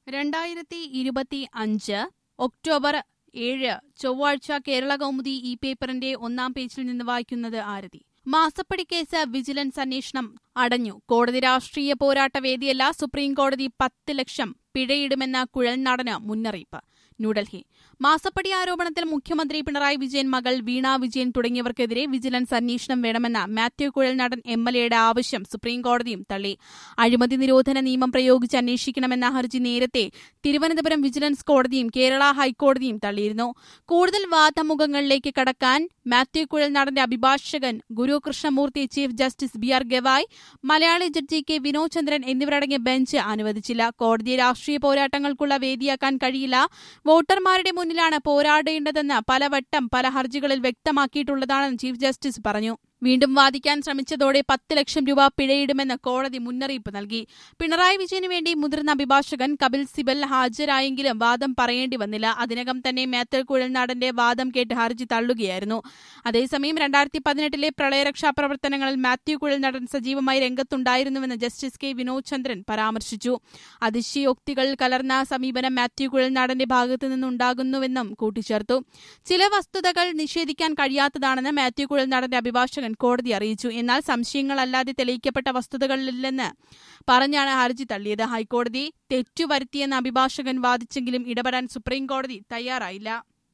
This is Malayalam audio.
രണ്ടായിരത്തി ഇരുപത്തി അഞ്ച് ഒക്ടോബർ ഏഴ് ചൊവ്വാഴ്ച കേരള കൗമുദി ഈ പേപ്പറിന്റെ ഒന്നാം പേജിൽ നിന്ന് വായിക്കുന്നത് ആരതി മാസപ്പടി കേസ് വിജിലൻസ് അന്വേഷണം അടഞ്ഞു കോടതി രാഷ്ട്രീയ പോരാട്ട വേദിയല്ല സുപ്രീം കോടതി പത്ത് ലക്ഷം പിഴയിടുമെന്ന കുഴൽനാടന് മുന്നറിയിപ്പ് ന്യൂഡൽഹി മാസപ്പടി ആരോപണത്തിൽ മുഖ്യമന്ത്രി പിണറായി വിജയൻ മകൾ വീണ വിജയൻ തുടങ്ങിയവർക്കെതിരെ വിജിലൻസ് അന്വേഷണം വേണമെന്ന മാത്യു കുഴൽനാടൻ എം എൽ എയുടെ ആവശ്യം സുപ്രീംകോടതിയും തള്ളി അഴിമതി നിരോധന നിയമം പ്രയോഗിച്ച് അന്വേഷിക്കണമെന്ന ഹർജി നേരത്തെ തിരുവനന്തപുരം വിജിലൻസ് കോടതിയും കേരള ഹൈക്കോടതിയും തള്ളിയിരുന്നു കൂടുതൽ വാദമുഖങ്ങളിലേക്ക് കടക്കാൻ മാത്യു കുഴൽനാടന്റെ അഭിഭാഷകൻ Guru Krishnamurthy chief justice B R Gavai Malayali ജഡ്ജി കെ വിനോദ് ചന്ദ്രൻ എന്നിവരടങ്ങിയ ബെഞ്ച് അനുവദിച്ചില്ല കോടതിയെ രാഷ്ട്രീയ പോരാട്ടങ്ങൾക്കുള്ള വേദിയാക്കാൻ കഴിയില്ല വോട്ടർമാരുടെ മുന്നിലാണ് പോരാടേണ്ടതെന്ന് പലവട്ടം പല ഹർജികളിൽ വ്യക്തമാക്കിയിട്ടുള്ളതാണെന്ന് ചീഫ് ജസ്റ്റിസ് പറഞ്ഞു വീണ്ടും വാദിക്കാൻ ശ്രമിച്ചതോടെ പത്ത് ലക്ഷം രൂപ പിഴയിടുമെന്ന് കോടതി മുന്നറിയിപ്പ് നൽകി പിണറായി വിജയന് വേണ്ടി മുതിർന്ന അഭിഭാഷകൻ കപിൽ സിബൽ ഹാജരായെങ്കിലും വാദം പറയേണ്ടി വന്നില്ല അതിനകം തന്നെ മേത്തൽ കുഴൽനാടന്റെ വാദം കേട്ട് ഹർജി തള്ളുകയായിരുന്നു അതേസമയം രണ്ടായിരത്തി പതിനെട്ടിലെ പ്രളയരക്ഷാ പ്രവർത്തനങ്ങളിൽ മാത്യു കുഴൽനാടൻ സജീവമായി രംഗത്തുണ്ടായിരുന്നുവെന്ന് ജസ്റ്റിസ് കെ വിനോദ് ചന്ദ്രൻ പരാമർശിച്ചു അതിശയോക്തികൾ കലർന്ന സമീപനം മാത്യു കുഴൽനാടന്റെ ഭാഗത്തു നിന്നുണ്ടാകുന്നുവെന്നും കൂട്ടിച്ചേർത്തു ചില വസ്തുതകൾ നിഷേധിക്കാൻ കഴിയാത്തതാണെന്ന് മാത്യു കുഴൽനാടന്റെ അഭിഭാഷകൻ കോടതി അറിയിച്ചു എന്നാൽ സംശയങ്ങളല്ലാതെ തെളിയിക്കപ്പെട്ട വസ്തുതകളില്ലെന്ന് പറഞ്ഞാണ് ഹർജി തള്ളിയത് ഹൈക്കോടതി തെറ്റുവരുത്തിയെന്ന് അഭിഭാഷകൻ വാദിച്ചെങ്കിലും ഇടപെടാൻ സുപ്രീംകോടതി തയ്യാറായില്ല